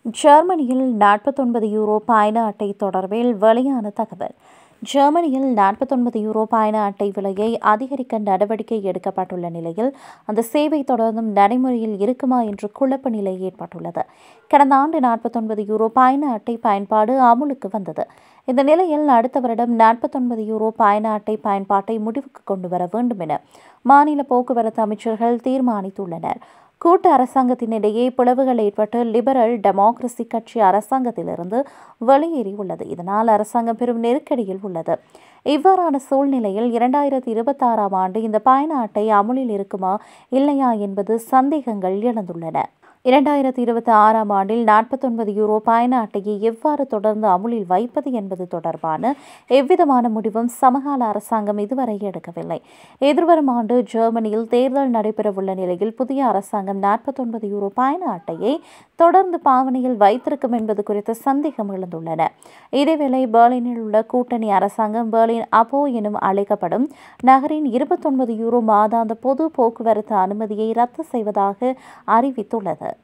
ஜெர்மனியில் நாற்பத்தொன்பது யூரோ பயண அட்டை தொடர்பில் வெளியான தகவல் ஜெர்மனியில் நாற்பத்தொன்பது யூரோ பயண அட்டை விலையை அதிகரிக்க நடவடிக்கை எடுக்கப்பட்டுள்ள நிலையில் அந்த சேவை தொடர்ந்தும் நடைமுறையில் இருக்குமா என்று குழப்ப நிலை ஏற்பட்டுள்ளது கடந்த ஆண்டு நாற்பத்தொன்பது யூரோ பயண அட்டை பயன்பாடு அமுலுக்கு வந்தது இந்த நிலையில் அடுத்த வருடம் நாற்பத்தொன்பது யூரோ பயண அட்டை பயன்பாட்டை முடிவுக்கு கொண்டு வர வேண்டும் என மாநில போக்குவரத்து அமைச்சர்கள் தீர்மானித்துள்ளனர் கூட்டு அரசாங்கத்தினிடையே பிளவுகள் ஏற்பட்டு லிபரல் டெமோக்ரசி கட்சி அரசாங்கத்திலிருந்து வெளியேறியுள்ளது இதனால் அரசாங்கம் பெரும் நெருக்கடியில் உள்ளது இவ்வாறான சூழ்நிலையில் இரண்டாயிரத்தி இருபத்தாறாம் ஆண்டு இந்த பயண அட்டை அமுலில் இருக்குமா இல்லையா என்பது சந்தேகங்கள் எழுந்துள்ளன இரண்டாயிரத்தி இருபத்தி ஆறாம் ஆண்டில் நாற்பத்தொன்பது யூரோ பயண அட்டையை எவ்வாறு தொடர்ந்து அமுலில் வைப்பது என்பது தொடர்பான எவ்விதமான முடிவும் சமகால அரசாங்கம் இதுவரை எடுக்கவில்லை எதிர்வரும் ஆண்டு ஜெர்மனியில் தேர்தல் நடைபெறவுள்ள நிலையில் புதிய அரசாங்கம் நாற்பத்தொன்பது யூரோ பயண அட்டையை தொடர்ந்து பாவனையில் வைத்திருக்கும் என்பது குறித்த சந்தேகம் எழுந்துள்ளன இதேவேளை பெர்லினில் உள்ள கூட்டணி அரசாங்கம் பெர்லின் அப்போ எனும் அழைக்கப்படும் நகரின் இருபத்தொன்பது யூரோ மாதாந்த பொது போக்குவரத்து அனுமதியை ரத்து செய்வதாக அறிவித்துள்ளது